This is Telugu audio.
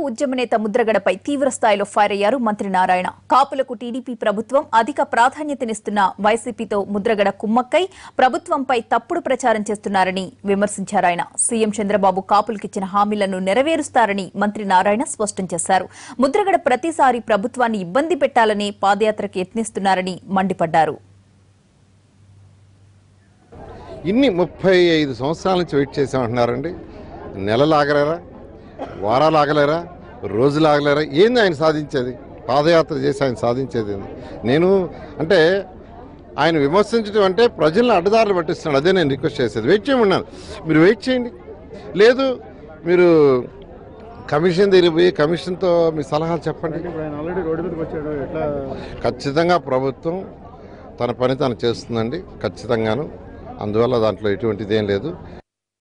ఉద్యమ నేత ముద్రగడపై తీవ్ర స్థాయిలో ఫైర్ అయ్యారు మంత్రి నారాయణ కాపులకు టీడీపీ ప్రభుత్వం అధిక ప్రాధాన్యతనిస్తున్న వైసీపీతో ముద్రగడ కుమ్మక్కై ప్రభుత్వంపై తప్పుడు ప్రచారం చేస్తున్నారని విమర్శించారు ఆయన సీఎం చంద్రబాబు కాపులకిచ్చిన హామీలను నెరవేరుస్తారని మంత్రి నారాయణ స్పష్టం చేశారు ముద్రగడ ప్రతిసారి ప్రభుత్వాన్ని ఇబ్బంది పెట్టాలని పాదయాత్రకు యత్నిస్తున్నారని మండిపడ్డారు ఇన్ని ముప్పై ఐదు సంవత్సరాల నుంచి వెయిట్ చేసామంటున్నారండి నెలలు ఆగలేరా వారాలు ఆగలేరా రోజులు ఆగలేరా ఏంది ఆయన సాధించేది పాదయాత్ర చేసి ఆయన సాధించేది ఏంది నేను అంటే ఆయన విమర్శించడం అంటే ప్రజలను అడ్డదారులు పట్టిస్తున్నాడు అదే నేను రిక్వెస్ట్ చేసేది వెయిట్ చేయమన్నాను మీరు వెయిట్ చేయండి లేదు మీరు కమిషన్ దగ్గర పోయి కమిషన్తో మీ సలహాలు చెప్పండి ఇప్పుడు ఆయన ఆల్రెడీ రోడ్డు మీదకి వచ్చాడు ఎట్లా ఖచ్చితంగా ప్రభుత్వం తన పని తను చేస్తుందండి ఖచ్చితంగాను అందువల్ల దాంట్లో ఎటువంటిది ఏం లేదు